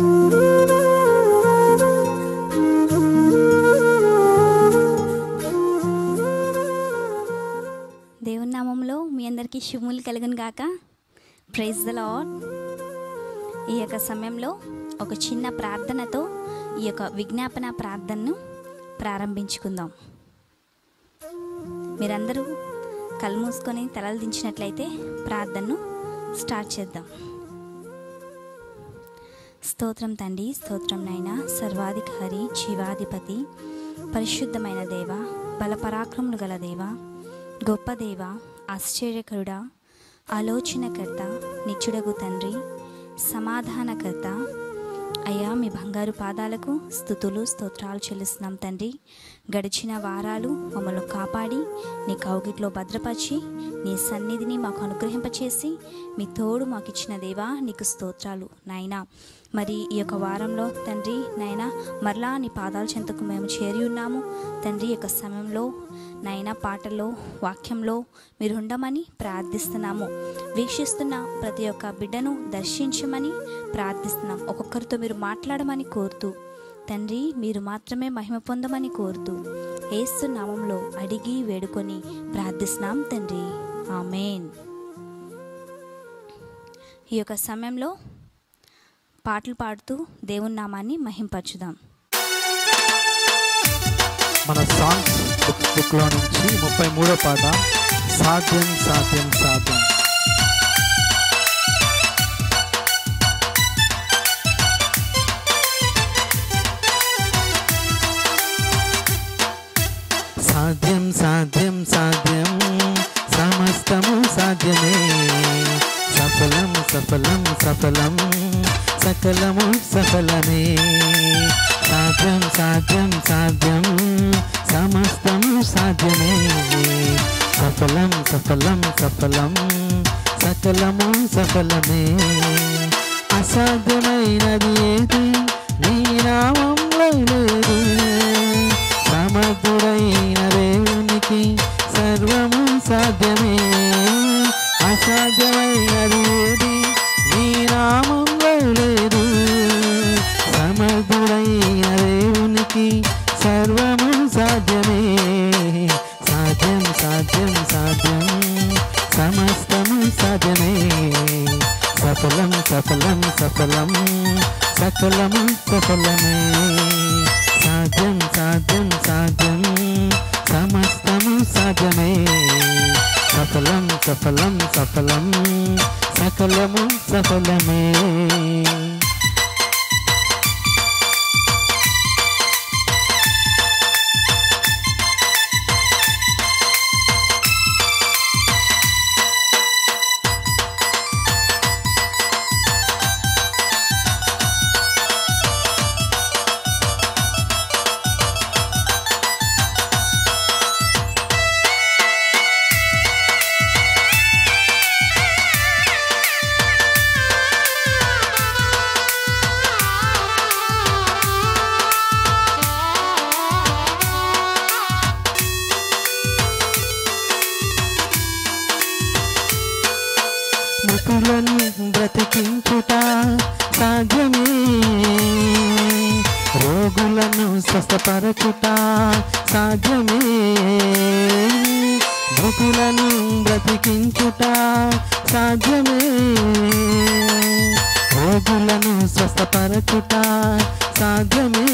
దేవుని నామంలో మీ అందరికీ శుభములు కలుగును గాక ప్రైజ్ ద లాడ్ ఈ యొక్క సమయంలో ఒక చిన్న ప్రార్థనతో ఈ యొక్క విజ్ఞాపన ప్రార్థనను ప్రారంభించుకుందాం మీరందరూ కళ్ళు మూసుకొని తలలు దించినట్లయితే ప్రార్థనను స్టార్ట్ చేద్దాం స్తోత్రం తండ్రి స్తోత్రం నాయన సర్వాధికారి జీవాధిపతి పరిశుద్ధమైన దేవ బలపరాక్రములు గల దేవ గొప్ప దేవ ఆశ్చర్యకరుడా ఆలోచనకర్త నిచ్చుడగు తండ్రి సమాధానకర్త అయ్యా మీ బంగారు పాదాలకు స్థుతులు స్తోత్రాలు చెల్లిస్తున్నాం తండ్రి గడిచిన వారాలు మమ్మల్ని కాపాడి నీ కౌగిట్లో భద్రపరిచి నీ సన్నిధిని మాకు అనుగ్రహింపచేసి మీ తోడు మాకు ఇచ్చిన దేవా నీకు స్తోత్రాలు నాయనా మరి ఈ యొక్క వారంలో తండ్రి నాయన మరలా నీ పాదాల చెంతకు మేము చేరి ఉన్నాము తండ్రి ఈ యొక్క సమయంలో నాయన పాటల్లో వాక్యంలో మీరు ఉండమని ప్రార్థిస్తున్నాము వీక్షిస్తున్న ప్రతి ఒక్క బిడ్డను దర్శించమని ప్రార్థిస్తున్నాం ఒక్కొక్కరితో మీరు మాట్లాడమని కోరుతూ తండ్రి మీరు మాత్రమే మహిమ పొందమని కోరుతూ ఏసు నామంలో అడిగి వేడుకొని ప్రార్థిస్తున్నాం తండ్రి ఆమెన్ ఈ యొక్క సమయంలో పాటలు పాడుతూ దేవుని నామాన్ని మహింపరచుదాం మన సాంగ్స్ బుక్ బుక్లో నుంచి ముప్పై మూడో పాట సాధ్యం సాధ్యం సాధ్యం సాధ్యం సాధ్యం సాధ్యం సమస్తము సాధ్యమే సఫలం సఫలం సఫలం సకలము సఫలమే సాధ్యం సాధ్యం సాధ్యం సమస్తము సాధ్యమే సఫలం సఫలం సఫలం సకలము సఫలమే అసాధ్యమైనది ఏది నీ నామంలో లేదు సమర్థుడైన దేవునికి సర్వము సాధ్యమే అసాధ్యమైనది ఏది నీ నామంలో లేదు సమర్థుడైన దేవునికి సర్వము సాధ్యమే సాధ్యం సాధ్యం సాధ్యం సమస్తము సాధ్యమే సఫలం సఫలం సఫలం సకలము సఫలమే సాధ్యం సాధ్యం సాధ్యం సమస్తము సాధ్యమే సఫలం సఫలం సఫలం సకలము సఫలమే మృతులను బ్రతికించుట సాధ్యమే రోగులను స్వస్థపరచుట సాధ్యమే మృతులను బ్రతికించుట సాధ్యమే రోగులను స్వస్థపరచుట సాధ్యమే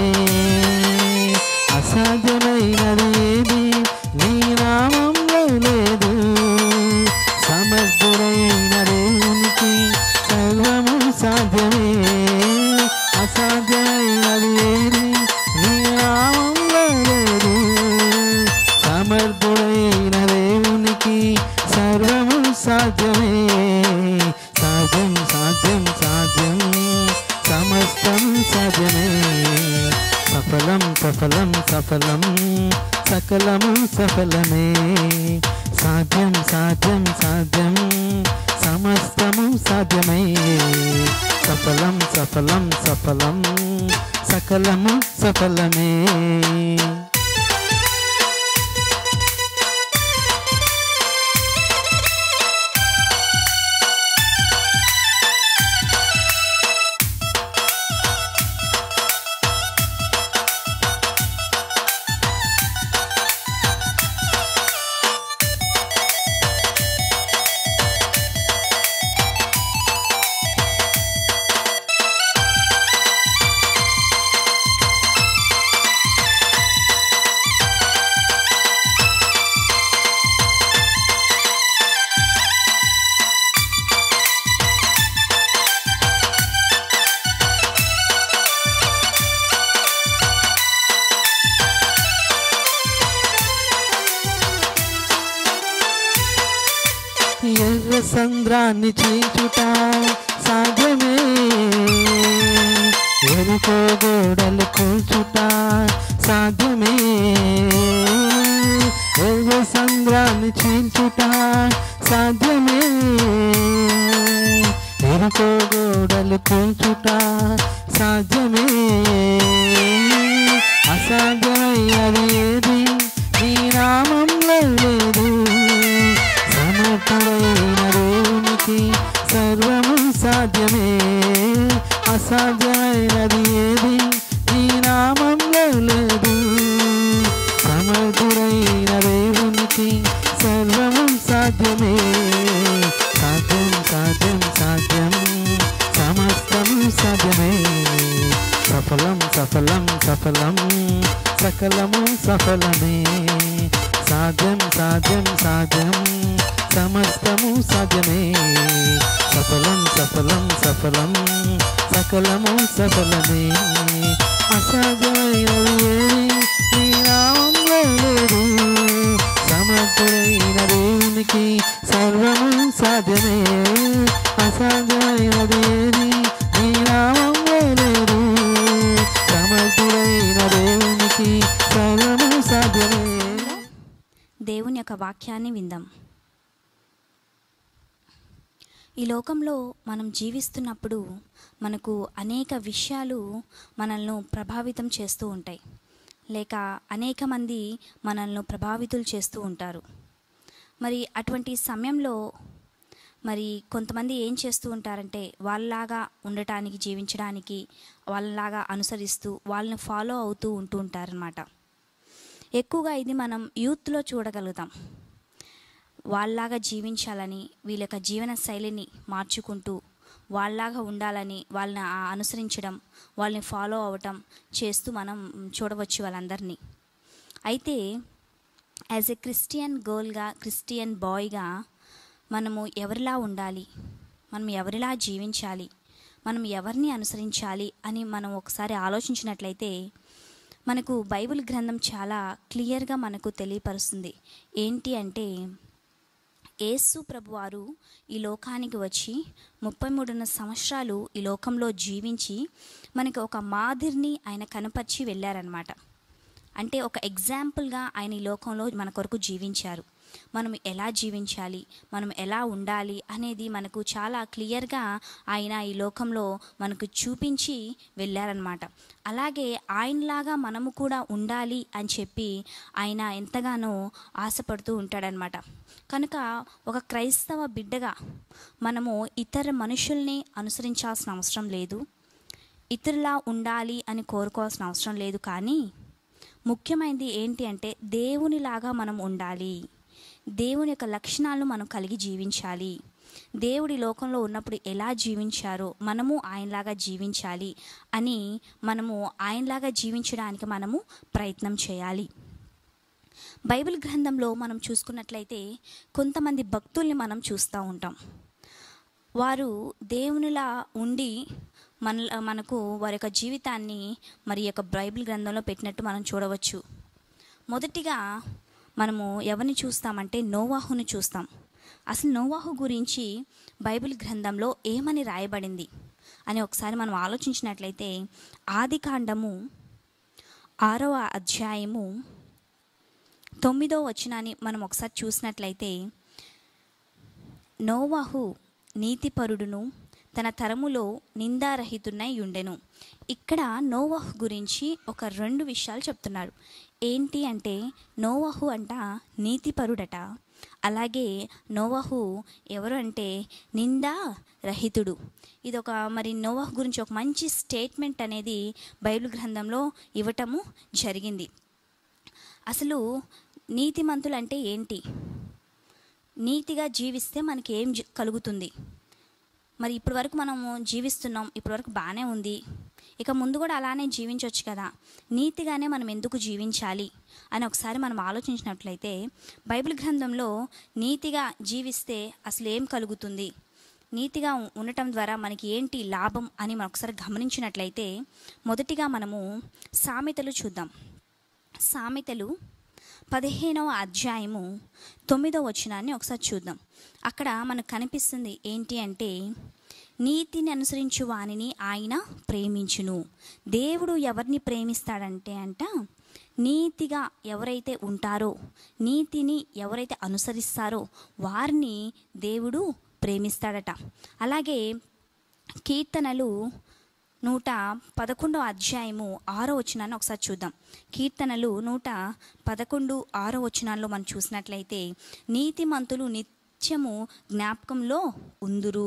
అసాధ్యమైనది ఏది నీ నామంలో లేదు సమర్థుడైన దేవునికి సర్వము సాధ్యమే అసాధ్యమైనది ఏది నీ నామంలో లేదు సమర్థుడైన దేవునికి సర్వము సాధ్యమే సాధ్యం సాధ్యం సాధ్యం సమస్తం సాధ్యమే సఫలం సఫలం సఫలం సకలము సఫలమే సాధ్యం సాధ్యం సాధ్యం సమస్తము సాధ్యమై సఫలం సఫలం సఫలం సకలము సఫలమే సంద్రాన్ని చీల్చుట సాధ్యమే ఎరుకో గోడలు కూల్చుట సాధ్యమే ఎరుగో సంద్రాన్ని చీల్చుట సాధ్యమే ఎరుకో గోడలు కూల్చుట సాధ్యమే అసాధ్యమయ్యది ఏది నీ నామంలో లేదు సమర్థుడైన దేవునికి సర్వము సాధ్యమే అసాధ్యమైనది ఏది నీ నామంలో లేదు సమర్థుడైన దేవునికి సర్వము సాధ్యమే సాధ్యం సాధ్యం సాధ్యం సమస్తం సాధ్యమే సఫలం సఫలం సఫలం సకలము సఫలమే సాధ్యం సాధ్యం సాధ్యం సమస్తము సాధ్యమే సఫలం సఫలం సఫలం సకలము సఫలమే అసాధ్యమైనది ఏది నీ నామంలో లేదు సమర్థుడైన దేవునికి సర్వము సాధ్యమే అసాధ్యమైనది ఏది నీ నామంలో లేదు సమర్థుడైన దేవునికి సర్వము సాధ్యమే దేవుని యొక్క వాక్యాన్ని విందాం ఈ లోకంలో మనం జీవిస్తున్నప్పుడు మనకు అనేక విషయాలు మనల్ని ప్రభావితం చేస్తూ ఉంటాయి లేక అనేక మంది మనల్ని ప్రభావితులు చేస్తూ ఉంటారు మరి అటువంటి సమయంలో మరి కొంతమంది ఏం చేస్తూ ఉంటారంటే వాళ్ళలాగా ఉండటానికి జీవించడానికి వాళ్ళలాగా అనుసరిస్తూ వాళ్ళని ఫాలో అవుతూ ఉంటూ ఉంటారనమాట ఎక్కువగా ఇది మనం యూత్లో చూడగలుగుతాం వాళ్ళలాగా జీవించాలని వీళ్ళ యొక్క జీవన శైలిని మార్చుకుంటూ వాళ్ళలాగా ఉండాలని వాళ్ళని ఆ- అనుసరించడం వాళ్ళని ఫాలో అవ్వటం చేస్తూ మనం చూడవచ్చు వాళ్ళందరినీ అయితే యాజ్ ఎ క్రిస్టియన్ గర్ల్గా క్రిస్టియన్ బాయ్గా మనము ఎవరిలా ఉండాలి మనం ఎవరిలా జీవించాలి మనం ఎవరిని అనుసరించాలి అని మనం ఒకసారి ఆలోచించినట్లయితే మనకు బైబిల్ గ్రంథం చాలా క్లియర్గా మనకు తెలియపరుస్తుంది ఏంటి అంటే యేసు ప్రభువారు ఈ లోకానికి వచ్చి ముప్పై మూడున్న సంవత్సరాలు ఈ లోకంలో జీవించి మనకి ఒక మాదిరిని ఆయన కనపరిచి వెళ్ళారనమాట అంటే ఒక ఎగ్జాంపుల్గా ఆయన ఈ లోకంలో మన కొరకు జీవించారు మనం ఎలా జీవించాలి మనం ఎలా ఉండాలి అనేది మనకు చాలా క్లియర్గా ఆయన ఈ లోకంలో మనకు చూపించి వెళ్ళారనమాట అలాగే ఆయనలాగా మనము కూడా ఉండాలి అని చెప్పి ఆయన ఎంతగానో ఆశపడుతూ ఉంటాడనమాట కనుక ఒక క్రైస్తవ బిడ్డగా మనము ఇతర మనుషుల్ని అనుసరించాల్సిన అవసరం లేదు ఇతరులా ఉండాలి అని కోరుకోవాల్సిన అవసరం లేదు కానీ ముఖ్యమైనది ఏంటి అంటే దేవునిలాగా మనం ఉండాలి దేవుని యొక్క లక్షణాలను మనం కలిగి జీవించాలి దేవుడి లోకంలో ఉన్నప్పుడు ఎలా జీవించారో మనము ఆయనలాగా జీవించాలి అని మనము ఆయనలాగా జీవించడానికి మనము ప్రయత్నం చేయాలి బైబిల్ గ్రంథంలో మనం చూసుకున్నట్లయితే కొంతమంది భక్తుల్ని మనం చూస్తూ ఉంటాం వారు దేవునిలా ఉండి మన మనకు వారి యొక్క జీవితాన్ని మరి ఈ యొక్క బైబిల్ గ్రంథంలో పెట్టినట్టు మనం చూడవచ్చు మొదటిగా మనము ఎవరిని చూస్తామంటే నోవాహును చూస్తాం అసలు నోవాహు గురించి బైబిల్ గ్రంథంలో ఏమని రాయబడింది అని ఒకసారి మనం ఆలోచించినట్లయితే ఆది కాండము ఆరవ అధ్యాయము తొమ్మిదో వచనాన్ని మనం ఒకసారి చూసినట్లయితే నోవాహు నీతిపరుడును తన తరములో నిందారహితున్నై ఉండెను ఇక్కడ నోవాహు గురించి ఒక రెండు విషయాలు చెప్తున్నారు ఏంటి అంటే నోవాహు అంట నీతిపరుడట అలాగే నోవాహు ఎవరు అంటే నిందా రహితుడు ఇది ఒక మరి నోవాహు గురించి ఒక మంచి స్టేట్మెంట్ అనేది బైబిల్ గ్రంథంలో ఇవ్వటము జరిగింది అసలు నీతిమంతులు అంటే ఏంటి నీతిగా జీవిస్తే మనకి ఏం జ- కలుగుతుంది మరి ఇప్పటి వరకు మనము జీవిస్తున్నాం ఇప్పటి వరకు బాగానే ఉంది ఇక ముందు కూడా అలానే జీవించవచ్చు కదా నీతిగానే మనం ఎందుకు జీవించాలి అని ఒకసారి మనం ఆలోచించినట్లయితే బైబిల్ గ్రంథంలో నీతిగా జీవిస్తే అసలు ఏం కలుగుతుంది నీతిగా ఉ- ఉండటం ద్వారా మనకి ఏంటి లాభం అని మనం ఒకసారి గమనించినట్లయితే మొదటిగా మనము సామెతలు చూద్దాం సామెతలు పదిహేనవ అధ్యాయము తొమ్మిదవ వచనాన్ని ఒకసారి చూద్దాం అక్కడ మనకు కనిపిస్తుంది ఏంటి అంటే నీతిని అనుసరించు వానిని ఆయన ప్రేమించును దేవుడు ఎవరిని ప్రేమిస్తాడంటే అంట నీతిగా ఎవరైతే ఉంటారో నీతిని ఎవరైతే అనుసరిస్తారో వారిని దేవుడు ప్రేమిస్తాడట అలాగే కీర్తనలు నూట పదకొండో అధ్యాయము ఆరో వచనాన్ని ఒకసారి చూద్దాం కీర్తనలు నూట పదకొండు ఆరో వచనాల్లో మనం చూసినట్లయితే నీతిమంతులు నిత్యము జ్ఞాపకంలో ఉందురు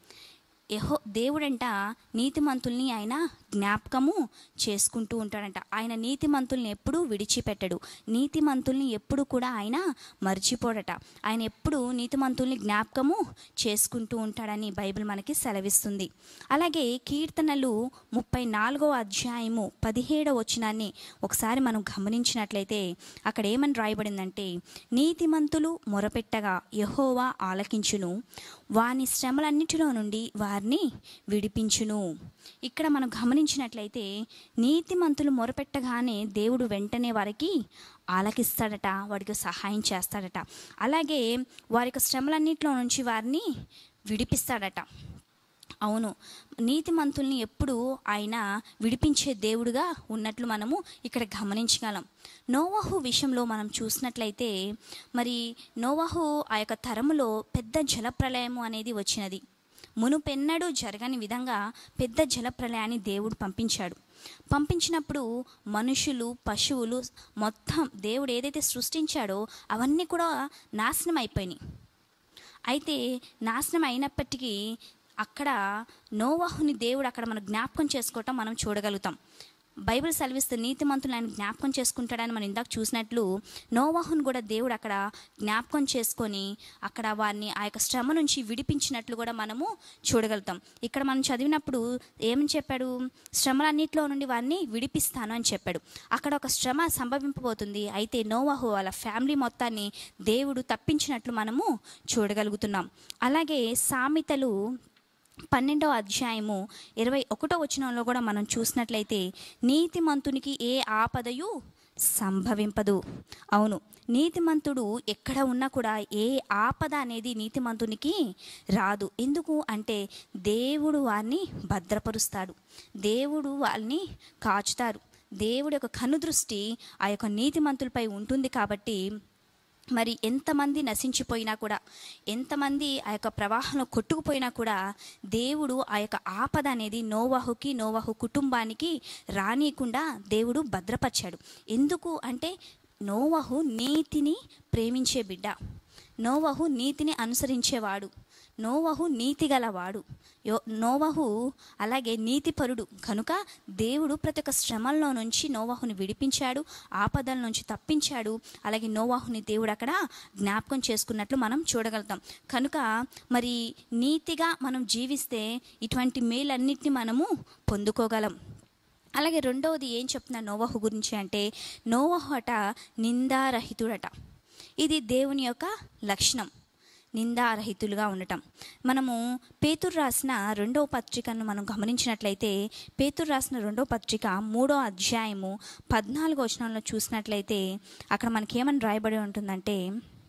యహో దేవుడంట నీతిమంతుల్ని ఆయన జ్ఞాపకము చేసుకుంటూ ఉంటాడంట ఆయన నీతిమంతుల్ని ఎప్పుడూ విడిచిపెట్టడు నీతిమంతుల్ని ఎప్పుడు కూడా ఆయన మర్చిపోడట ఆయన ఎప్పుడు నీతిమంతుల్ని జ్ఞాపకము చేసుకుంటూ ఉంటాడని బైబిల్ మనకి సెలవిస్తుంది అలాగే కీర్తనలు ముప్పై నాలుగో అధ్యాయము పదిహేడవ వచనాన్ని ఒకసారి మనం గమనించినట్లయితే అక్కడ ఏమని రాయబడిందంటే నీతిమంతులు మొరపెట్టగా యహోవా ఆలకించును వాని శ్రమలన్నిటిలో నుండి వారిని విడిపించును ఇక్కడ మనం గమనించినట్లయితే నీతిమంతులు మొరపెట్టగానే దేవుడు వెంటనే వారికి ఆలకిస్తాడట వాడికి సహాయం చేస్తాడట అలాగే వారి యొక్క శ్రమలన్నిటిలో నుంచి వారిని విడిపిస్తాడట అవును నీతిమంతుల్ని ఎప్పుడు ఆయన విడిపించే దేవుడుగా ఉన్నట్లు మనము ఇక్కడ గమనించగలం నోవాహు విషయంలో మనం చూసినట్లయితే మరి నోవాహు ఆ యొక్క తరములో పెద్ద జలప్రలయము అనేది వచ్చినది మునుపెన్నడూ జరగని విధంగా పెద్ద జలప్రలయాన్ని దేవుడు పంపించాడు పంపించినప్పుడు మనుషులు పశువులు మొత్తం దేవుడు ఏదైతే సృష్టించాడో అవన్నీ కూడా నాశనం అయిపోయినాయి అయితే నాశనం అయినప్పటికీ అక్కడ నోవాహుని దేవుడు అక్కడ మనం జ్ఞాపకం చేసుకోవటం మనం చూడగలుగుతాం బైబిల్ సెలవిస్తే నీతిమంతులు ఆయన జ్ఞాపకం చేసుకుంటాడని మనం ఇందాక చూసినట్లు నోవాహుని కూడా దేవుడు అక్కడ జ్ఞాపకం చేసుకొని అక్కడ వారిని ఆ యొక్క శ్రమ నుంచి విడిపించినట్లు కూడా మనము చూడగలుగుతాం ఇక్కడ మనం చదివినప్పుడు ఏమని చెప్పాడు శ్రమలన్నింటిలో నుండి వారిని విడిపిస్తాను అని చెప్పాడు అక్కడ ఒక శ్రమ సంభవింపబోతుంది అయితే నోవాహు వాళ్ళ ఫ్యామిలీ మొత్తాన్ని దేవుడు తప్పించినట్లు మనము చూడగలుగుతున్నాం అలాగే సామెతలు పన్నెండవ అధ్యాయము ఇరవై ఒకటో వచనంలో కూడా మనం చూసినట్లయితే నీతిమంతునికి ఏ ఆపదయు సంభవింపదు అవును నీతిమంతుడు ఎక్కడ ఉన్నా కూడా ఏ ఆపద అనేది నీతిమంతునికి రాదు ఎందుకు అంటే దేవుడు వారిని భద్రపరుస్తాడు దేవుడు వాళ్ళని కాచుతారు దేవుడి యొక్క కనుదృష్టి ఆ యొక్క నీతిమంతులపై ఉంటుంది కాబట్టి మరి ఎంతమంది నశించిపోయినా కూడా ఎంతమంది ఆ యొక్క ప్రవాహంలో కొట్టుకుపోయినా కూడా దేవుడు ఆ యొక్క ఆపద అనేది నోవాహుకి నోవాహు కుటుంబానికి రానియకుండా దేవుడు భద్రపరిచాడు ఎందుకు అంటే నోవాహు నీతిని ప్రేమించే బిడ్డ నోవహు నీతిని అనుసరించేవాడు నోవహు నీతి గలవాడు యో నోవహు అలాగే నీతిపరుడు కనుక దేవుడు ప్రతి ఒక్క శ్రమల్లో నుంచి నోవాహుని విడిపించాడు ఆపదల నుంచి తప్పించాడు అలాగే నోవాహుని దేవుడు అక్కడ జ్ఞాపకం చేసుకున్నట్లు మనం చూడగలుగుతాం కనుక మరి నీతిగా మనం జీవిస్తే ఇటువంటి మేలన్నిటిని మనము పొందుకోగలం అలాగే రెండవది ఏం చెప్తున్నా నోవహు గురించి అంటే నోవహు అట నిందారహితుడట ఇది దేవుని యొక్క లక్షణం నిందారహితులుగా ఉండటం మనము పేతురు రాసిన రెండవ పత్రికను మనం గమనించినట్లయితే పేతురు రాసిన రెండవ పత్రిక మూడో అధ్యాయము పద్నాలుగో వచనంలో చూసినట్లయితే అక్కడ మనకేమని రాయబడి ఉంటుందంటే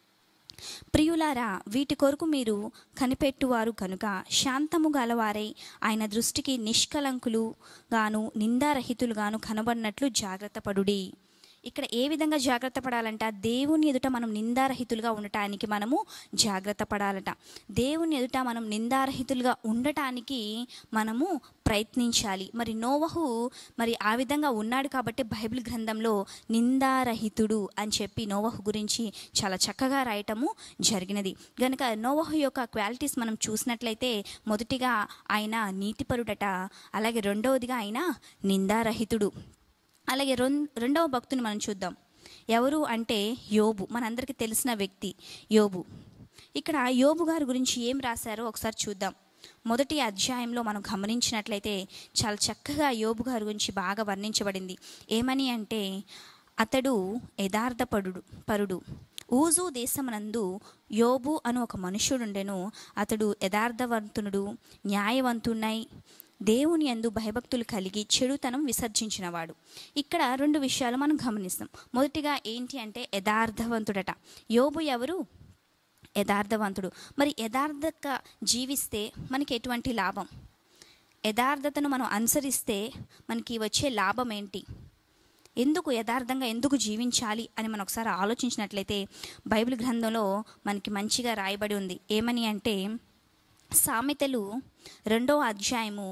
ప్రియులారా వీటి కొరకు మీరు కనిపెట్టువారు కనుక శాంతము గలవారై ఆయన దృష్టికి నిష్కలంకులు గాను నిందారహితులుగాను కనబడినట్లు జాగ్రత్త పడుడి ఇక్కడ ఏ విధంగా జాగ్రత్త పడాలంట దేవుని ఎదుట మనం నిందారహితులుగా ఉండటానికి మనము జాగ్రత్త పడాలట దేవుని ఎదుట మనం నిందారహితులుగా ఉండటానికి మనము ప్రయత్నించాలి మరి నోవహు మరి ఆ విధంగా ఉన్నాడు కాబట్టి బైబిల్ గ్రంథంలో నిందారహితుడు అని చెప్పి నోవహు గురించి చాలా చక్కగా రాయటము జరిగినది గనుక నోవహు యొక్క క్వాలిటీస్ మనం చూసినట్లయితే మొదటిగా ఆయన నీతిపరుడట అలాగే రెండవదిగా ఆయన నిందారహితుడు అలాగే రెం రెండవ భక్తుని మనం చూద్దాం ఎవరు అంటే యోబు మనందరికీ తెలిసిన వ్యక్తి యోబు ఇక్కడ యోబు గారి గురించి ఏం రాశారో ఒకసారి చూద్దాం మొదటి అధ్యాయంలో మనం గమనించినట్లయితే చాలా చక్కగా యోబు గారి గురించి బాగా వర్ణించబడింది ఏమని అంటే అతడు యథార్థపరుడు పరుడు ఊజు దేశమునందు యోబు అను ఒక మనుష్యుడుండెను అతడు యథార్థవంతునుడు న్యాయవంతునై దేవుని యందు భయభక్తులు కలిగి చెడుతనం విసర్జించినవాడు ఇక్కడ రెండు విషయాలు మనం గమనిస్తాం మొదటిగా ఏంటి అంటే యథార్థవంతుడట యోబు ఎవరు యథార్థవంతుడు మరి యథార్థక జీవిస్తే మనకి ఎటువంటి లాభం యథార్థతను మనం అనుసరిస్తే మనకి వచ్చే లాభం ఏంటి ఎందుకు యథార్థంగా ఎందుకు జీవించాలి అని మనం ఒకసారి ఆలోచించినట్లయితే బైబిల్ గ్రంథంలో మనకి మంచిగా రాయబడి ఉంది ఏమని అంటే సామెతలు రెండో అధ్యాయము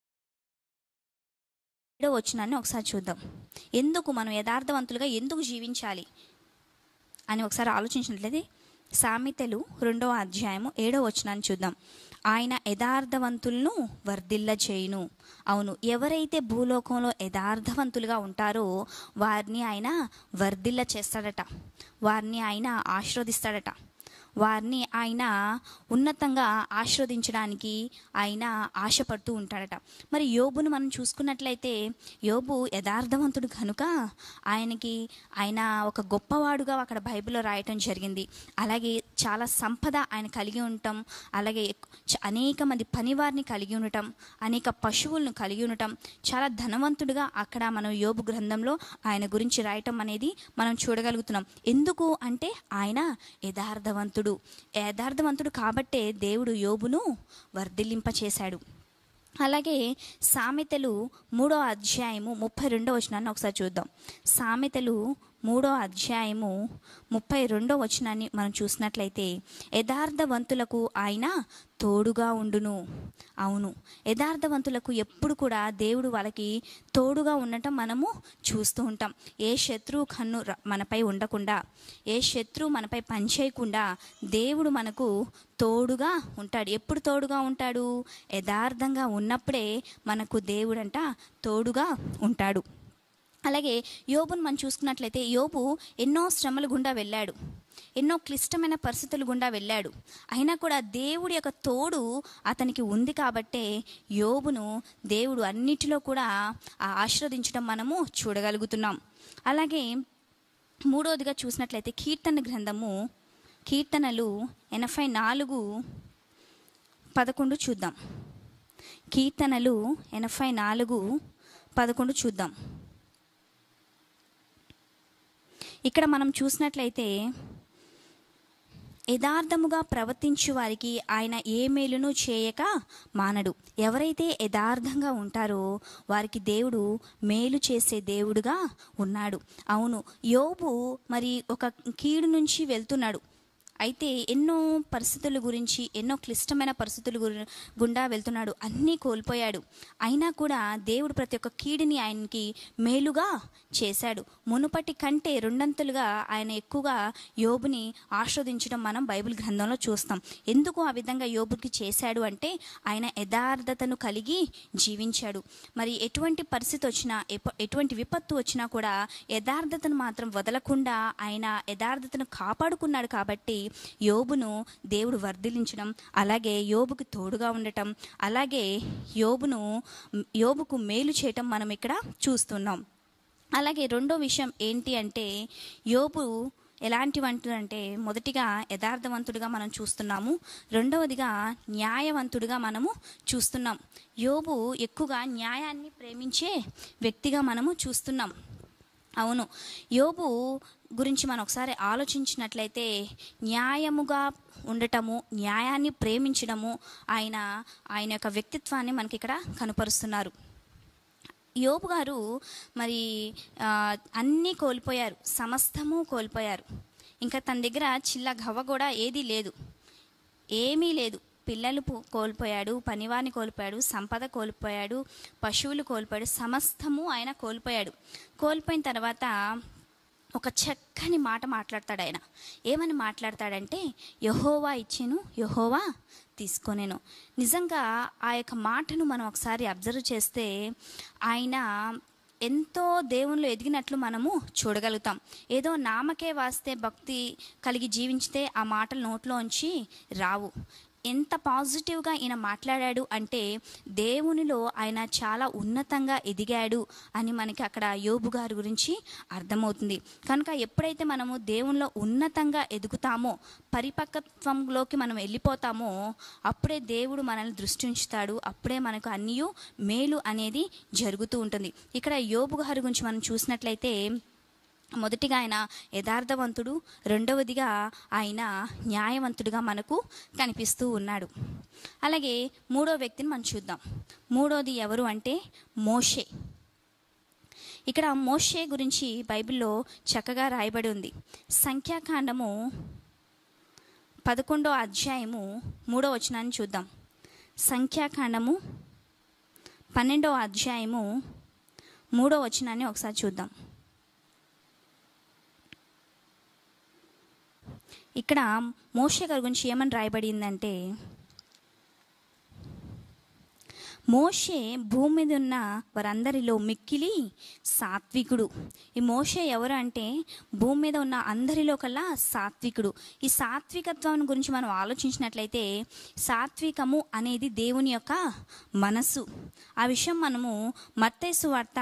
ఏడో వచ్చినాన్ని ఒకసారి చూద్దాం ఎందుకు మనం యథార్థవంతులుగా ఎందుకు జీవించాలి అని ఒకసారి ఆలోచించినట్లయితే సామెతలు రెండో అధ్యాయము ఏడో వచనాన్ని చూద్దాం ఆయన యథార్థవంతులను వర్ధిల్ల చేయును అవును ఎవరైతే భూలోకంలో యథార్థవంతులుగా ఉంటారో వారిని ఆయన వర్ధిల్ల చేస్తాడట వారిని ఆయన ఆశీర్వదిస్తాడట వారిని ఆయన ఉన్నతంగా ఆశీర్వదించడానికి ఆయన ఆశపడుతూ ఉంటాడట మరి యోబును మనం చూసుకున్నట్లయితే యోబు యథార్థవంతుడు కనుక ఆయనకి ఆయన ఒక గొప్పవాడుగా అక్కడ బైబిల్లో రాయటం జరిగింది అలాగే చాలా సంపద ఆయన కలిగి ఉండటం అలాగే ఎక్- చ- అనేక మంది పనివారిని కలిగి ఉండటం అనేక పశువులను కలిగి ఉండటం చాలా ధనవంతుడిగా అక్కడ మనం యోబు గ్రంథంలో ఆయన గురించి రాయటం అనేది మనం చూడగలుగుతున్నాం ఎందుకు అంటే ఆయన యథార్థవంతుడు యథార్థవంతుడు కాబట్టే దేవుడు యోబును వర్ధిల్లింపచేశాడు అలాగే సామెతలు మూడో అధ్యాయము ముప్పై రెండో వచనాన్ని ఒకసారి చూద్దాం సామెతలు మూడో అధ్యాయము ముప్పై రెండో వచనాన్ని మనం చూసినట్లయితే యథార్థవంతులకు ఆయన తోడుగా ఉండును అవును యథార్థవంతులకు ఎప్పుడు కూడా దేవుడు వాళ్ళకి తోడుగా ఉండటం మనము చూస్తూ ఉంటాం ఏ శత్రువు కన్ను ర- మనపై ఉండకుండా ఏ శత్రువు మనపై పనిచేయకుండా దేవుడు మనకు తోడుగా ఉంటాడు ఎప్పుడు తోడుగా ఉంటాడు యథార్థంగా ఉన్నప్పుడే మనకు దేవుడంట తోడుగా ఉంటాడు అలాగే యోబును మనం చూసుకున్నట్లయితే యోబు ఎన్నో శ్రమల గుండా వెళ్ళాడు ఎన్నో క్లిష్టమైన పరిస్థితుల గుండా వెళ్ళాడు అయినా కూడా దేవుడి యొక్క తోడు అతనికి ఉంది కాబట్టే యోబును దేవుడు అన్నిటిలో కూడా ఆ ఆశీర్వదించడం మనము చూడగలుగుతున్నాం అలాగే మూడవదిగా చూసినట్లయితే కీర్తన గ్రంథము కీర్తనలు ఎనభై నాలుగు పదకొండు చూద్దాం కీర్తనలు ఎనభై నాలుగు పదకొండు చూద్దాం ఇక్కడ మనం చూసినట్లయితే యథార్థముగా ప్రవర్తించు వారికి ఆయన ఏ మేలును చేయక మానడు ఎవరైతే యథార్థంగా ఉంటారో వారికి దేవుడు మేలు చేసే దేవుడుగా ఉన్నాడు అవును యోబు మరి ఒక కీడు నుంచి వెళ్తున్నాడు అయితే ఎన్నో పరిస్థితుల గురించి ఎన్నో క్లిష్టమైన పరిస్థితుల గురి గుండా వెళ్తున్నాడు అన్నీ కోల్పోయాడు అయినా కూడా దేవుడు ప్రతి ఒక్క కీడిని ఆయనకి మేలుగా చేశాడు మునుపటి కంటే రెండంతలుగా ఆయన ఎక్కువగా యోబుని ఆస్వాదించడం మనం బైబిల్ గ్రంథంలో చూస్తాం ఎందుకు ఆ విధంగా యోబుకి చేశాడు అంటే ఆయన యథార్థతను కలిగి జీవించాడు మరి ఎటువంటి పరిస్థితి వచ్చినా ఎప- ఎటువంటి విపత్తు వచ్చినా కూడా యథార్థతను మాత్రం వదలకుండా ఆయన యథార్థతను కాపాడుకున్నాడు కాబట్టి యోబును దేవుడు వర్ధిలించడం అలాగే యోబుకు తోడుగా ఉండటం అలాగే యోబును యోబుకు మేలు చేయటం మనం ఇక్కడ చూస్తున్నాం అలాగే రెండో విషయం ఏంటి అంటే యోబు ఎలాంటివంతుడు అంటే మొదటిగా యథార్థవంతుడిగా మనం చూస్తున్నాము రెండవదిగా న్యాయవంతుడిగా మనము చూస్తున్నాం యోబు ఎక్కువగా న్యాయాన్ని ప్రేమించే వ్యక్తిగా మనము చూస్తున్నాం అవును యోబు గురించి మనం ఒకసారి ఆలోచించినట్లయితే న్యాయముగా ఉండటము న్యాయాన్ని ప్రేమించడము ఆయన ఆయన యొక్క వ్యక్తిత్వాన్ని మనకి ఇక్కడ కనపరుస్తున్నారు యోబు గారు మరి ఆ, అన్నీ కోల్పోయారు సమస్తము కోల్పోయారు ఇంకా తన దగ్గర చిల్ల గవ్వ కూడా ఏదీ లేదు ఏమీ లేదు పిల్లలు పో- కోల్పోయాడు పనివారిని కోల్పోయాడు సంపద కోల్పోయాడు పశువులు కోల్పోయాడు సమస్తము ఆయన కోల్పోయాడు కోల్పోయిన తర్వాత ఒక చక్కని మాట మాట్లాడతాడు ఆయన ఏమని మాట్లాడతాడంటే యహోవా ఇచ్చెను యహోవా తీసుకొనేను నిజంగా ఆ యొక్క మాటను మనం ఒకసారి అబ్జర్వ్ చేస్తే ఆయన ఎంతో దేవునిలో ఎదిగినట్లు మనము చూడగలుగుతాం ఏదో నామకే వాస్తే భక్తి కలిగి జీవించితే ఆ మాటలు నోట్లోంచి రావు ఎంత పాజిటివ్గా ఈయన మాట్లాడాడు అంటే దేవునిలో ఆయన చాలా ఉన్నతంగా ఎదిగాడు అని మనకి అక్కడ యోబు గారి గురించి అర్థమవుతుంది కనుక ఎప్పుడైతే మనము దేవునిలో ఉన్నతంగా ఎదుగుతామో పరిపక్వత్వంలోకి మనం వెళ్ళిపోతామో అప్పుడే దేవుడు మనల్ని దృష్టి ఉంచుతాడు అప్పుడే మనకు అన్నీ మేలు అనేది జరుగుతూ ఉంటుంది ఇక్కడ యోబు గారి గురించి మనం చూసినట్లయితే మొదటిగా ఆయన యథార్థవంతుడు రెండవదిగా ఆయన న్యాయవంతుడిగా మనకు కనిపిస్తూ ఉన్నాడు అలాగే మూడో వ్యక్తిని మనం చూద్దాం మూడోది ఎవరు అంటే మోషే ఇక్కడ మోషే గురించి బైబిల్లో చక్కగా రాయబడి ఉంది సంఖ్యాకాండము పదకొండో అధ్యాయము మూడో వచనాన్ని చూద్దాం సంఖ్యాకాండము పన్నెండో అధ్యాయము మూడో వచనాన్ని ఒకసారి చూద్దాం ఇక్కడ మోషే గారి గురించి ఏమని రాయబడిందంటే మోషే భూమి మీద ఉన్న వారందరిలో మిక్కిలి సాత్వికుడు ఈ మోషే ఎవరు అంటే భూమి మీద ఉన్న అందరిలో కల్లా సాత్వికుడు ఈ సాత్వికత్వం గురించి మనం ఆలోచించినట్లయితే సాత్వికము అనేది దేవుని యొక్క మనస్సు ఆ విషయం మనము మత్తైసు వార్త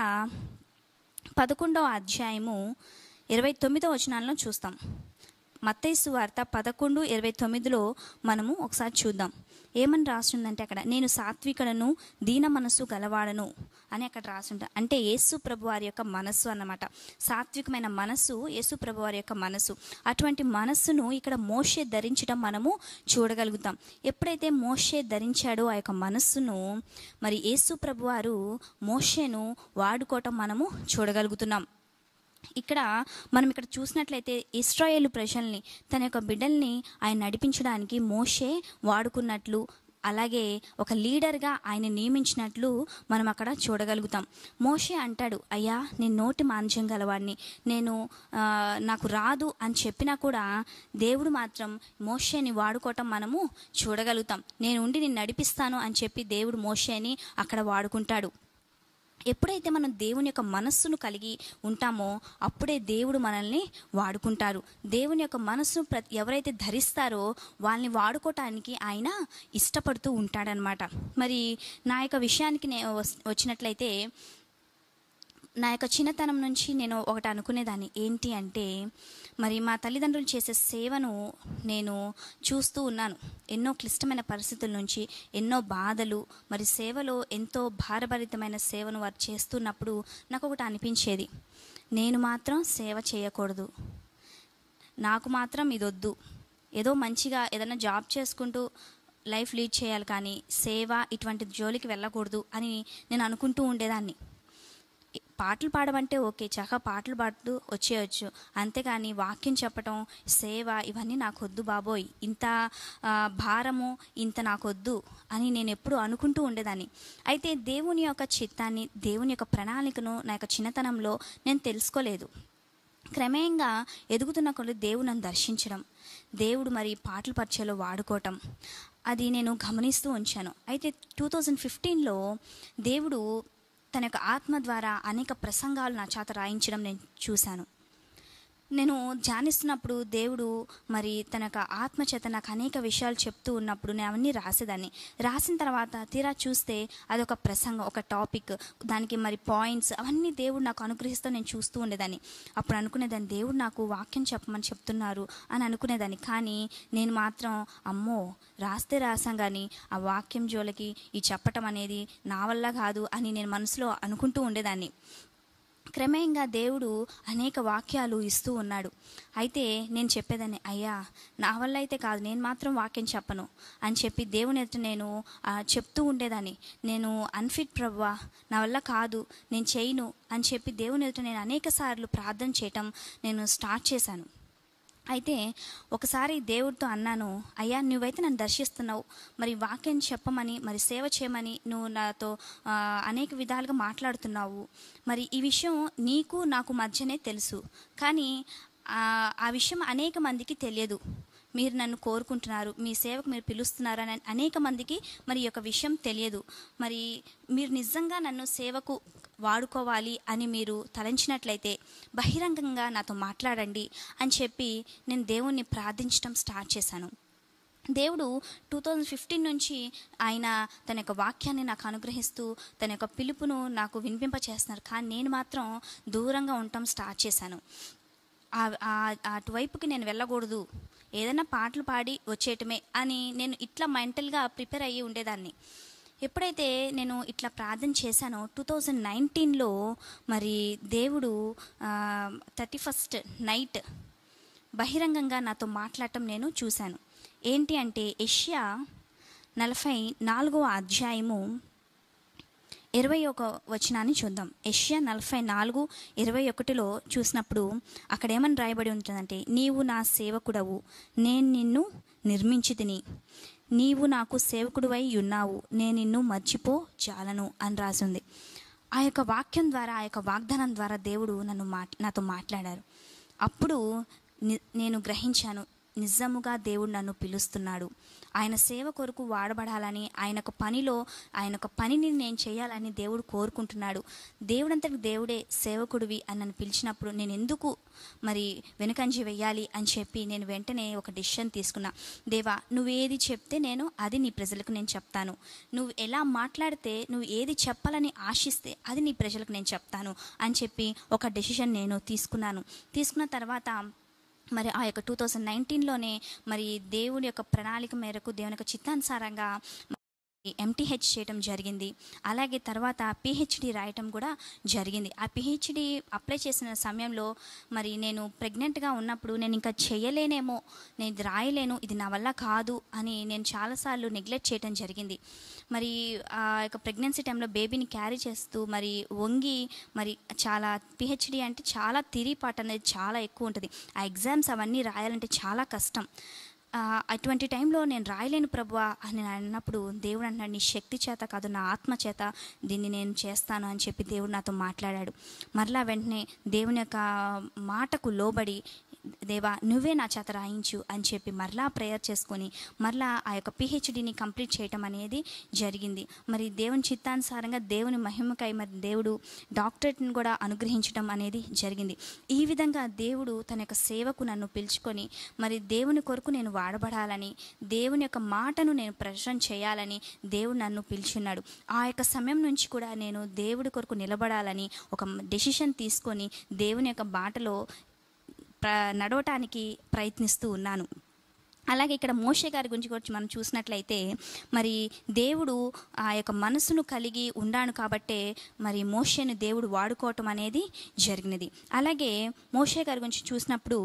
పదకొండవ అధ్యాయము ఇరవై తొమ్మిదో వచనాలను చూస్తాం మత్తైసు వార్త పదకొండు ఇరవై తొమ్మిదిలో మనము ఒకసారి చూద్దాం ఏమని రాసిందంటే అక్కడ నేను సాత్వికుడను దీన మనస్సు గలవాడను అని అక్కడ రాసింట అంటే యేసు ప్రభు వారి యొక్క మనస్సు అన్నమాట సాత్వికమైన మనస్సు యేసు ప్రభు వారి యొక్క మనస్సు అటువంటి మనస్సును ఇక్కడ మోషే ధరించడం మనము చూడగలుగుతాం ఎప్పుడైతే మోషే ధరించాడో ఆ యొక్క మనస్సును మరి యేసు ప్రభు వారు మోషేను వాడుకోవటం మనము చూడగలుగుతున్నాం ఇక్కడ మనం ఇక్కడ చూసినట్లయితే ఇస్రాయేల్ ప్రజల్ని తన యొక్క బిడ్డల్ని ఆయన నడిపించడానికి మోషే వాడుకున్నట్లు అలాగే ఒక లీడర్గా ఆయన నియమించినట్లు మనం అక్కడ చూడగలుగుతాం మోషే అంటాడు అయ్యా నేను నోటి మాంద్యం గలవాడిని నేను ఆ, నాకు రాదు అని చెప్పినా కూడా దేవుడు మాత్రం మోషేని వాడుకోవటం మనము చూడగలుగుతాం నేను ఉండి నేను నడిపిస్తాను అని చెప్పి దేవుడు మోషేని అక్కడ వాడుకుంటాడు ఎప్పుడైతే మనం దేవుని యొక్క మనస్సును కలిగి ఉంటామో అప్పుడే దేవుడు మనల్ని వాడుకుంటారు దేవుని యొక్క మనస్సును ప్రతి ఎవరైతే ధరిస్తారో వాళ్ళని వాడుకోవటానికి ఆయన ఇష్టపడుతూ ఉంటాడనమాట మరి నా యొక్క విషయానికి నేను వచ్చినట్లయితే నా యొక్క చిన్నతనం నుంచి నేను ఒకటి అనుకునేదాన్ని ఏంటి అంటే మరి మా తల్లిదండ్రులు చేసే సేవను నేను చూస్తూ ఉన్నాను ఎన్నో క్లిష్టమైన పరిస్థితుల నుంచి ఎన్నో బాధలు మరి సేవలో ఎంతో భారభరితమైన సేవను వారు చేస్తున్నప్పుడు నాకు ఒకటి అనిపించేది నేను మాత్రం సేవ చేయకూడదు నాకు మాత్రం ఇదొద్దు ఏదో మంచిగా ఏదైనా జాబ్ చేసుకుంటూ లైఫ్ లీడ్ చేయాలి కానీ సేవ ఇటువంటి జోలికి వెళ్ళకూడదు అని నేను అనుకుంటూ ఉండేదాన్ని పాటలు పాడమంటే ఓకే చక్కగా పాటలు పాడుతూ వచ్చేయచ్చు అంతేగాని వాక్యం చెప్పటం సేవ ఇవన్నీ నాకు వద్దు బాబోయ్ ఇంత ఆ, భారము ఇంత నాకు వద్దు అని నేను ఎప్పుడు అనుకుంటూ ఉండేదాన్ని అయితే దేవుని యొక్క చిత్తాన్ని దేవుని యొక్క ప్రణాళికను నా యొక్క చిన్నతనంలో నేను తెలుసుకోలేదు క్రమేణంగా ఎదుగుతున్న కొద్ది దేవుడు నన్ను దర్శించడం దేవుడు మరి పాటలు పరిచయలో వాడుకోవటం అది నేను గమనిస్తూ ఉంచాను అయితే టూ థౌజండ్ ఫిఫ్టీన్లో దేవుడు తన యొక్క ఆత్మ ద్వారా అనేక ప్రసంగాలు నా చేత రాయించడం నేను చూశాను నేను ధ్యానిస్తున్నప్పుడు దేవుడు మరి తన యొక్క ఆత్మ చేత నాకు అనేక విషయాలు చెప్తూ ఉన్నప్పుడు నేను అవన్నీ రాసేదాన్ని రాసిన తర్వాత తీరా చూస్తే అదొక ప్రసంగం ఒక టాపిక్ దానికి మరి పాయింట్స్ అవన్నీ దేవుడు నాకు అనుగ్రహిస్తూ నేను చూస్తూ ఉండేదాన్ని అప్పుడు అనుకునేదాన్ని దేవుడు నాకు వాక్యం చెప్పమని చెప్తున్నారు అని అనుకునేదాన్ని కానీ నేను మాత్రం అమ్మో రాస్తే రాసాం కానీ ఆ వాక్యం జోలికి ఈ చెప్పటం అనేది నా వల్ల కాదు అని నేను మనసులో అనుకుంటూ ఉండేదాన్ని క్రమేణంగా దేవుడు అనేక వాక్యాలు ఇస్తూ ఉన్నాడు అయితే నేను చెప్పేదాన్ని అయ్యా నా వల్ల అయితే కాదు నేను మాత్రం వాక్యం చెప్పను అని చెప్పి దేవుని ఎదుట నేను ఆ, చెప్తూ ఉండేదాన్ని నేను అన్ఫిట్ ప్రవ్వా నా వల్ల కాదు నేను చేయను అని చెప్పి దేవుని ఎదుట నేను అనేక సార్లు ప్రార్థన చేయటం నేను స్టార్ట్ చేశాను అయితే ఒకసారి దేవుడితో అన్నాను అయ్యా నువ్వైతే నన్ను దర్శిస్తున్నావు మరి వాక్యం చెప్పమని మరి సేవ చేయమని నువ్వు నాతో ఆ, అనేక విధాలుగా మాట్లాడుతున్నావు మరి ఈ విషయం నీకు నాకు మధ్యనే తెలుసు కానీ ఆ, ఆ విషయం అనేక మందికి తెలియదు మీరు నన్ను కోరుకుంటున్నారు మీ సేవకు మీరు పిలుస్తున్నారు అని అనేక మందికి మరి ఈ యొక్క విషయం తెలియదు మరి మీరు నిజంగా నన్ను సేవకు వాడుకోవాలి అని మీరు తలంచినట్లయితే బహిరంగంగా నాతో మాట్లాడండి అని చెప్పి నేను దేవుణ్ణి ప్రార్థించడం స్టార్ట్ చేశాను దేవుడు టూ థౌజండ్ ఫిఫ్టీన్ నుంచి ఆయన తన యొక్క వాక్యాన్ని నాకు అనుగ్రహిస్తూ తన యొక్క పిలుపును నాకు వినిపింప చేస్తున్నారు కానీ నేను మాత్రం దూరంగా ఉండటం స్టార్ట్ చేశాను ఆ- ఆ- అటువైపుకి నేను వెళ్ళకూడదు ఏదైనా పాటలు పాడి వచ్చేయటమే అని నేను ఇట్లా మెంటల్గా ప్రిపేర్ అయ్యి ఉండేదాన్ని ఎప్పుడైతే నేను ఇట్లా ప్రార్థన చేశానో టూ థౌజండ్ నైన్టీన్లో మరి దేవుడు థర్టీ ఫస్ట్ నైట్ బహిరంగంగా నాతో మాట్లాడటం నేను చూశాను ఏంటి అంటే ఏషియా నలభై నాలుగవ అధ్యాయము ఇరవై ఒక వచనాన్ని చూద్దాం ఏషియా నలభై నాలుగు ఇరవై ఒకటిలో చూసినప్పుడు అక్కడ ఏమని రాయబడి ఉంటుందంటే నీవు నా సేవకుడవు నేను నిన్ను నిర్మించి తిని నీవు నాకు సేవకుడివై ఉన్నావు నేను నిన్ను మర్చిపో చాలను అని రాసింది ఆ యొక్క వాక్యం ద్వారా ఆ యొక్క వాగ్దానం ద్వారా దేవుడు నన్ను మాట్ నాతో మాట్లాడారు అప్పుడు ని- నేను గ్రహించాను నిజముగా దేవుడు నన్ను పిలుస్తున్నాడు ఆయన సేవ కొరకు వాడబడాలని ఆయన ఒక పనిలో ఆయన ఒక పనిని నేను చేయాలని దేవుడు కోరుకుంటున్నాడు దేవుడంతటి దేవుడే సేవకుడివి అని నన్ను పిలిచినప్పుడు నేను ఎందుకు మరి వెనుకంజి వెయ్యాలి అని చెప్పి నేను వెంటనే ఒక డిసిషన్ తీసుకున్నా దేవా నువ్వు ఏది చెప్తే నేను అది నీ ప్రజలకు నేను చెప్తాను నువ్వు ఎలా మాట్లాడితే నువ్వు ఏది చెప్పాలని ఆశిస్తే అది నీ ప్రజలకు నేను చెప్తాను అని చెప్పి ఒక డెసిషన్ నేను తీసుకున్నాను తీసుకున్న తర్వాత మరి ఆ యొక్క టూ థౌజండ్ నైన్టీన్లోనే మరి దేవుడి యొక్క ప్రణాళిక మేరకు దేవుని యొక్క చిత్తానుసారంగా ఎంటీహెచ్ చేయటం జరిగింది అలాగే తర్వాత పిహెచ్డి రాయటం కూడా జరిగింది ఆ పిహెచ్డి అప్లై చేసిన సమయంలో మరి నేను ప్రెగ్నెంట్గా ఉన్నప్పుడు నేను ఇంకా చేయలేనేమో నేను ఇది రాయలేను ఇది నా వల్ల కాదు అని నేను చాలాసార్లు నెగ్లెక్ట్ చేయటం జరిగింది మరి ఆ యొక్క ప్రెగ్నెన్సీ టైంలో బేబీని క్యారీ చేస్తూ మరి వంగి మరి చాలా పిహెచ్డి అంటే చాలా తిరిపాటు అనేది చాలా ఎక్కువ ఉంటుంది ఆ ఎగ్జామ్స్ అవన్నీ రాయాలంటే చాలా కష్టం ఆ, అటువంటి టైంలో నేను రాయలేను ప్రభువా అని నేను అన్నప్పుడు దేవుడు అన్నాడు నీ శక్తి చేత కాదు నా ఆత్మ చేత దీన్ని నేను చేస్తాను అని చెప్పి దేవుడు నాతో మాట్లాడాడు మరలా వెంటనే దేవుని యొక్క మాటకు లోబడి దేవా నువ్వే నా చేత రాయించు అని చెప్పి మరలా ప్రేయర్ చేసుకొని మరలా ఆ యొక్క పిహెచ్డిని కంప్లీట్ చేయటం అనేది జరిగింది మరి దేవుని చిత్తానుసారంగా దేవుని మహిమకై మరి దేవుడు డాక్టరేట్ని కూడా అనుగ్రహించడం అనేది జరిగింది ఈ విధంగా దేవుడు తన యొక్క సేవకు నన్ను పిలుచుకొని మరి దేవుని కొరకు నేను వాడబడాలని దేవుని యొక్క మాటను నేను ప్రశ్న చేయాలని దేవుడు నన్ను పిలిచున్నాడు ఆ యొక్క సమయం నుంచి కూడా నేను దేవుడి కొరకు నిలబడాలని ఒక డెసిషన్ తీసుకొని దేవుని యొక్క బాటలో ప్ర నడవటానికి ప్రయత్నిస్తూ ఉన్నాను అలాగే ఇక్కడ మోషే గారి గురించి కూడా మనం చూసినట్లయితే మరి దేవుడు ఆ యొక్క మనసును కలిగి ఉండాను కాబట్టే మరి మోషేను దేవుడు వాడుకోవటం అనేది జరిగినది అలాగే మోషే గారి గురించి చూసినప్పుడు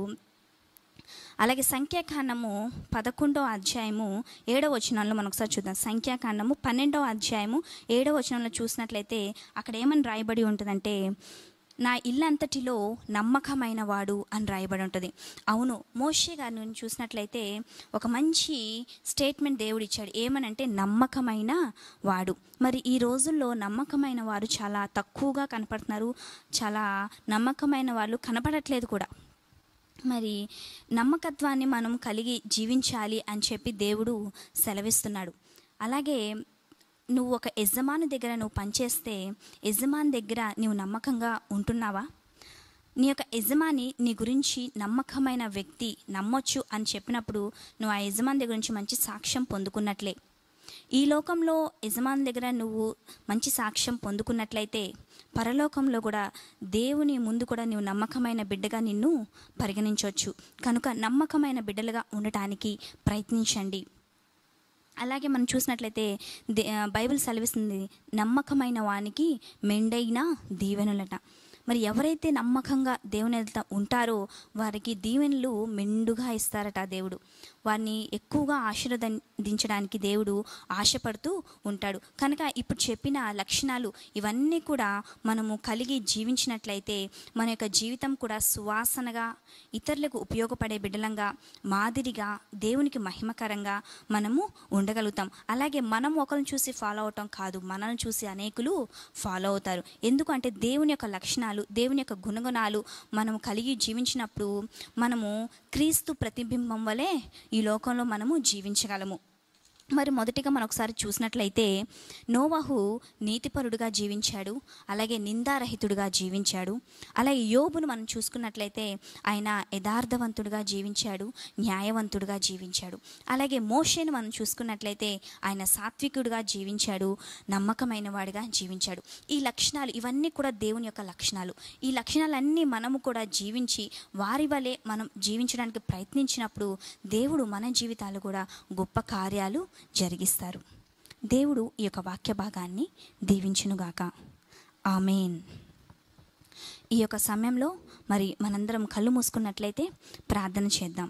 అలాగే సంఖ్యాకాండము పదకొండో అధ్యాయము ఏడవ వచనంలో మనం ఒకసారి చూద్దాం సంఖ్యాకాండము పన్నెండవ అధ్యాయము ఏడవ వచనంలో చూసినట్లయితే అక్కడ ఏమని రాయబడి ఉంటుందంటే నా ఇల్లంతటిలో నమ్మకమైన వాడు అని రాయబడి ఉంటుంది అవును మోషే గారి నుంచి చూసినట్లయితే ఒక మంచి స్టేట్మెంట్ దేవుడు ఇచ్చాడు ఏమనంటే నమ్మకమైన వాడు మరి ఈ రోజుల్లో నమ్మకమైన వారు చాలా తక్కువగా కనపడుతున్నారు చాలా నమ్మకమైన వాళ్ళు కనపడట్లేదు కూడా మరి నమ్మకత్వాన్ని మనం కలిగి జీవించాలి అని చెప్పి దేవుడు సెలవిస్తున్నాడు అలాగే నువ్వు ఒక యజమాని దగ్గర నువ్వు పనిచేస్తే యజమాని దగ్గర నువ్వు నమ్మకంగా ఉంటున్నావా నీ యొక్క యజమాని నీ గురించి నమ్మకమైన వ్యక్తి నమ్మొచ్చు అని చెప్పినప్పుడు నువ్వు ఆ యజమాని దగ్గర నుంచి మంచి సాక్ష్యం పొందుకున్నట్లే ఈ లోకంలో యజమాని దగ్గర నువ్వు మంచి సాక్ష్యం పొందుకున్నట్లయితే పరలోకంలో కూడా దేవుని ముందు కూడా నువ్వు నమ్మకమైన బిడ్డగా నిన్ను పరిగణించవచ్చు కనుక నమ్మకమైన బిడ్డలుగా ఉండటానికి ప్రయత్నించండి అలాగే మనం చూసినట్లయితే దే- ఆ, బైబిల్ సెలవిస్తుంది నమ్మకమైన వానికి మెండైన దీవెనలట మరి ఎవరైతే నమ్మకంగా దేవుని ఎదుట ఉంటారో వారికి దీవెనలు మెండుగా ఇస్తారట ఆ దేవుడు వారిని ఎక్కువగా ఆశీర్వదించడానికి దేవుడు ఆశపడుతూ ఉంటాడు కనుక ఇప్పుడు చెప్పిన లక్షణాలు ఇవన్నీ కూడా మనము కలిగి జీవించినట్లయితే మన యొక్క జీవితం కూడా సువాసనగా ఇతరులకు ఉపయోగపడే బిడ్డలంగా మాదిరిగా దేవునికి మహిమకరంగా మనము ఉండగలుగుతాం అలాగే మనం ఒకరిని చూసి ఫాలో అవటం కాదు మనల్ని చూసి అనేకులు ఫాలో అవుతారు ఎందుకంటే దేవుని యొక్క లక్షణాలు దేవుని యొక్క గుణగుణాలు మనము కలిగి జీవించినప్పుడు మనము క్రీస్తు ప్రతిబింబం వలె ఈ లోకంలో మనము జీవించగలము మరి మొదటిగా మనం ఒకసారి చూసినట్లయితే నోవాహు నీతిపరుడుగా జీవించాడు అలాగే నిందారహితుడుగా జీవించాడు అలాగే యోబును మనం చూసుకున్నట్లయితే ఆయన యథార్థవంతుడుగా జీవించాడు న్యాయవంతుడుగా జీవించాడు అలాగే మోషేను మనం చూసుకున్నట్లయితే ఆయన సాత్వికుడుగా జీవించాడు నమ్మకమైన వాడిగా జీవించాడు ఈ లక్షణాలు ఇవన్నీ కూడా దేవుని యొక్క లక్షణాలు ఈ లక్షణాలన్నీ మనము కూడా జీవించి వారి వలె మనం జీవించడానికి ప్రయత్నించినప్పుడు దేవుడు మన జీవితాలు కూడా గొప్ప కార్యాలు జరిగిస్తారు దేవుడు ఈ యొక్క వాక్య భాగాన్ని దీవించునుగాక ఆమెన్ ఈ యొక్క సమయంలో మరి మనందరం కళ్ళు మూసుకున్నట్లయితే ప్రార్థన చేద్దాం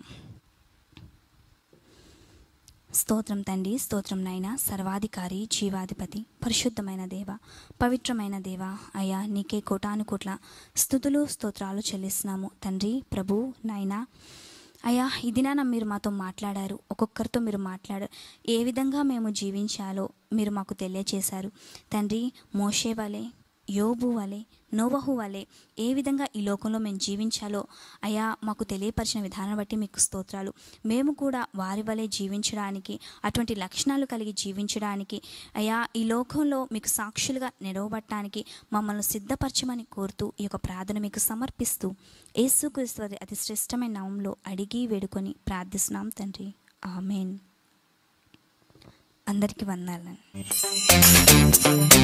స్తోత్రం తండ్రి స్తోత్రం నాయన సర్వాధికారి జీవాధిపతి పరిశుద్ధమైన దేవ పవిత్రమైన దేవ అయ్యా నీకే కోటాను కోట్ల స్థుతులు స్తోత్రాలు చెల్లిస్తున్నాము తండ్రి ప్రభు నాయన అయ్యా ఈ దినాన మీరు మాతో మాట్లాడారు ఒక్కొక్కరితో మీరు మాట్లాడారు ఏ విధంగా మేము జీవించాలో మీరు మాకు తెలియచేశారు తండ్రి మోషే వలె యోబు వలె నోవహు వలె ఏ విధంగా ఈ లోకంలో మేము జీవించాలో అయా మాకు తెలియపరిచిన విధానం బట్టి మీకు స్తోత్రాలు మేము కూడా వారి వలె జీవించడానికి అటువంటి లక్షణాలు కలిగి జీవించడానికి అయా ఈ లోకంలో మీకు సాక్షులుగా నిలవబట్టడానికి మమ్మల్ని సిద్ధపరచమని కోరుతూ ఈ యొక్క ప్రార్థన మీకు సమర్పిస్తూ యేసుక్రీస్తు వారి అతి శ్రేష్టమైన నామంలో అడిగి వేడుకొని ప్రార్థిస్తున్నాం తండ్రి ఆమెన్ అందరికీ వందాలండి